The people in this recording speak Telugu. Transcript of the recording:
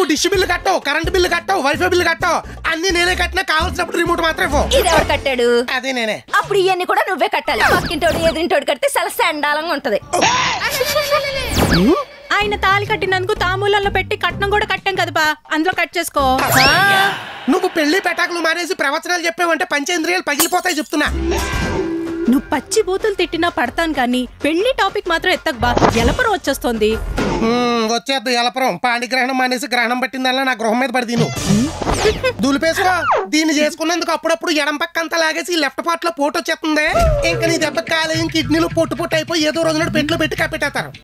నువ్వు డిష్ బిల్లు కట్టవు కరెంట్ బిల్లు కట్టవు వైఫై బిల్లు కట్టవు అన్ని నేనే కట్టినా కావాల్సినప్పుడు రిమోట్ మాత్రం ఇవ్వు ఇది ఎవరు కట్టాడు అదే నేనే అప్పుడు ఇవన్నీ కూడా నువ్వే కట్టాలి పక్కింటోడు ఎదిరింటోడు కడితే చాలా సండాలంగా ఉంటది ఆయన తాళి కట్టినందుకు తాంబూలంలో పెట్టి కట్నం కూడా కట్టాం కదా బా అందులో కట్ చేసుకో నువ్వు పెళ్లి పెటాకులు మానేసి ప్రవచనాలు చెప్పావంటే పంచేంద్రియాలు పగిలిపోతాయి చెప్తున్నా నువ్వు పచ్చి బూతులు తిట్టినా పడతాను కానీ పెళ్లి టాపిక్ మాత్రం ఎత్తకు బా ఎలపరం వచ్చేస్తోంది మ్మ్, వచ్చేద్దు ఎలపురం పాండి గ్రహణం మానేసి గ్రహణం పట్టిందల్లా నా గృహం మీద పడి తిను దులిపేసుకో దీన్ని చేసుకున్నందుకు అప్పుడప్పుడు ఎడం పక్క అంతా లాగేసి లెఫ్ట్ పార్ట్ లో పోటు వచ్చేస్తుంది ఇంకా నీ దెబ్బ కాలేయం కిడ్నీలు పొట్టు పొట్టు అయిపోయి ఏదో రోజు నాడు పెట్లు పెట్టి కప్పెట్టేస్తారు